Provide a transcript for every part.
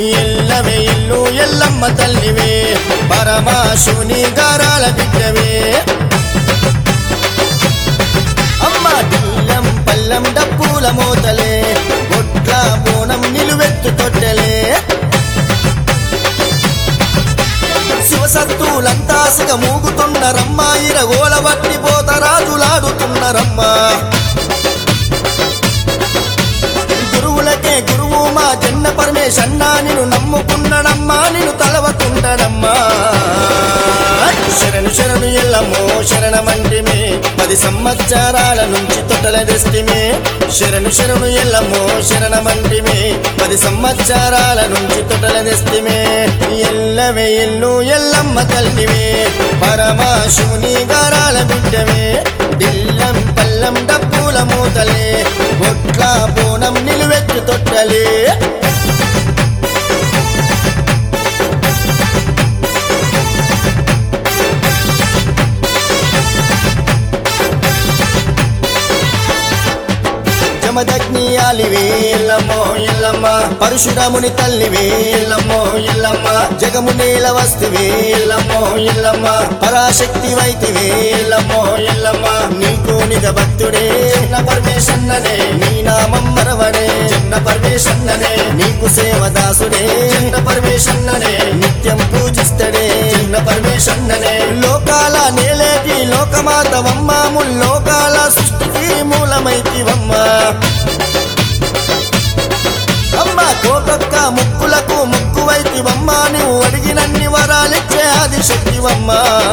ఎల్లవే ఇల్లు ఎల్లమ్మ తల్లివే పరమాశివుని గారాల బిడ్డవే అమ్మ దిల్లం పల్లం డప్పుల మోతలే ఒట్ల బోనం నిలువెత్తు తొట్టెలే శివసత్తులంతా సిగ మూగుతున్నరమ్మ ఇరగోల వట్టి పోత రాజులాడుతున్నరమ్మ గురువులకే గురువు మా జన్న పరమేశన్నా నిన్ను నమ్ముకున్నడమ్మా నిన్ను తలవకుండడమ్మా శరణు శరణు ఎల్లమ్మో శరణమంటిమే పది సంవత్సరాల నుంచి తొట్టల దృష్టిమే శరణు శరణు ఎల్లమ్మో శరణమంటిమే పది సంవత్సరాల నుంచి తొట్టల దృష్టిమే ఎల్లవే ఎల్లు ఎల్లమ్మ తల్లివే పరమాశివుని గారాల బిడ్డవే దిల్లం పల్లం డప్పుల మూతలే బొట్ల బోనం నిలువెత్తు తొట్టలే జమదగ్ని ఆలివే ఎల్లమ్మో ఎల్లమ్మ పరశురాముని తల్లివే ఎల్లమ్మో ఎల్లమ్మ జగము నేల వస్తువే ఎల్లమ్మో ఎల్లమ్మ పరాశక్తి వైతివే ఎల్లమ్మో ఎల్లమ్మ నీకు నిజ భక్తుడే చిన్న పరమేశన్ననే నీ నామం మరవడే చిన్న పరమేశన్ననే నీకు సేవదాసుడే చిన్న పరమేశన్ననే నిత్యం పూజిస్తడే చిన్న పరమేశన్ననే లోకాల నేలేటి లోకమాతవమ్మ ముల్లోకాల సృష్టికి మూలమైతివమ్మ అమ్మ కోటొక్క ముక్కులకు ముక్కువైతివమ్మ నువ్వు అడిగినన్ని వరాలిచ్చే ఆది శక్తివమ్మ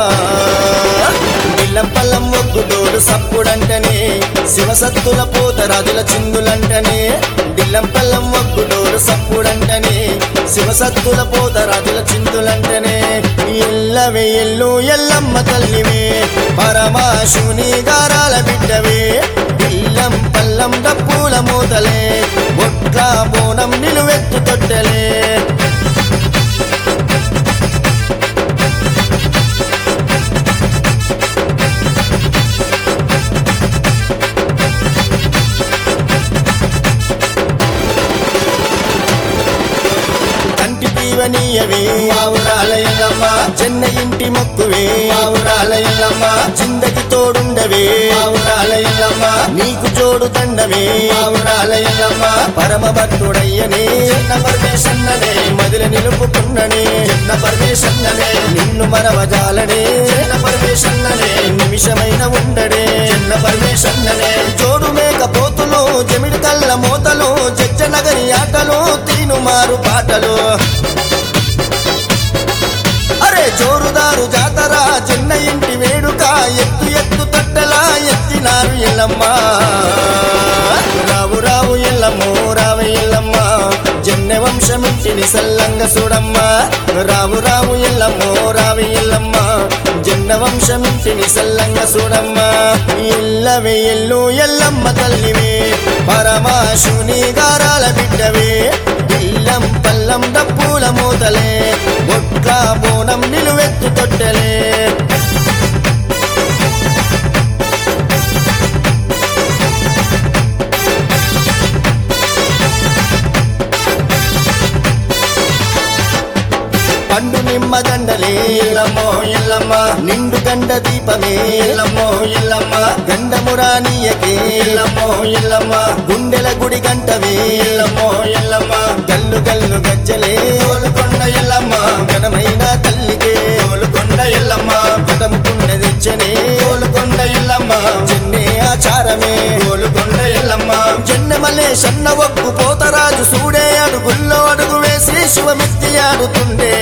బిల్లం పల్లం ఒగ్గు డోలు సప్పుడంటనే శివసత్తుల పోత రాజుల చిందులంటనే బిల్లం పల్లం ఒగ్గు డోలు సప్పుడంటనే శివసత్తుల పోత రాజుల చిందులంటనే ఎల్లవే ఎల్లు ఎల్లమ్మ తల్లివే పరమాశివుని గారాల బిడ్డవే బిల్లం పల్లం డప్పుల మూతలే ఒట్ల బోనం నిలువెత్తు తొట్టెలే కంటి దీవనీయవే ఆవురాలయల్లమ్మ చెన్న ఇంటి మొక్కువే ఆవురాలయల్లమ్మ చిందకి తోడుండవే ఆవురాలయల్లమ్మ నీకు జోడు దండవే ఆవురాలయల్లమ్మ పరమ భక్తుడయ్యనే చిన్న పరమేశన్ననే మదిల నిలుపుకున్ననే చిన్న పరమేశన్ననే నిన్ను మనవజాలనే చిన్న పరమేశన్ననే నిమిషమైన ఉండడే చిన్న పరమేశన్ననే జోడు మేకపోతులు జమిడి కళ్ళ మోతలు జజ్జ నగరి ఆటలు తీను మారు పాటలు అరే జోరుదారు జాతర చిన్న ఇంటి వేడుక ఎత్తు ఎత్తు తట్టలా ఎత్తినారు ఎల్లమ్మ రావు రావు ఎల్లమ్మో రావ ఎల్లమ్మ జన్నె వంశమింటిని సల్లంగ చూడమ్మ రావు రావు ఎల్లమ్మో రావ ఎల్లమ్మ జన్న వంశమింటిని సల్లంగ చూడమ్మ ఎల్లవే ఎల్లు ఎల్లమ్మ తల్లివే పరమాశివుని గారాల బిడ్డవే బిల్లం పల్లం డప్పుల మూతలే ఒట్ల బోనం నిలువెత్తు తొట్టెలే పండు నిమ్మ దండలే ఎల్లమ్మో ఎల్లమ్మ నిండు గండ దీపమే ఎల్లమ్మో ఎల్లమ్మ గండమురానీయకే ఎల్లమ్మో ఎల్లమ్మ గుండెల గుడి గంటవే ఎల్లమ్మో ఎల్లమ్మ గల్లు గల్లు గజ్జలే తోలుకొండ ఎల్లమ్మ ఘనమైన తల్లికే తోలుకొండ ఎల్లమ్మ పటముకుండ తెచ్చనే తోలుకొండ ఎల్లమ్మ చెన్నే ఆచారమే తోలుకొండ ఎల్లమ్మ జన్నమలే సన్న ఒక్కు పోతరాజు సూడే అడుగుల్లో అడుగు వేసి శివమిత్తి ఆడుతుండే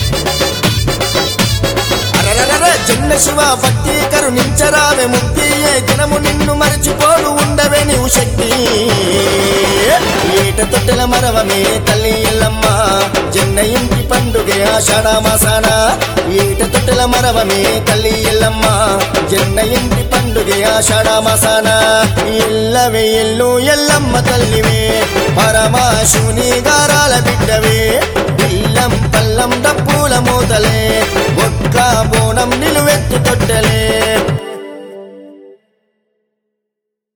అరరరర జన్న శివ భక్తి కరుణించరావే ముక్తి ఏ దినము నిన్ను మరచిపోడు ఉండవే నీవు శక్తి ఏట తొట్టెల మరవమే తల్లి ఎల్లమ్మ జన్న ఇంటి పండుగ ఆషాఢ మాసాన ఏట తొట్టెల మరవమే తల్లి ఎల్లమ్మ జన్న ఇంటి పండుగ ఆషాఢ మాసాన ఎల్లవే ఎల్లు ఎల్లమ్మ తల్లివే పరమాశివుని గారాల బిడ్డవే బిల్లం పల్లం డప్పుల మూతలే ఒట్ల బోనం నిలువెత్తు తొట్టెలే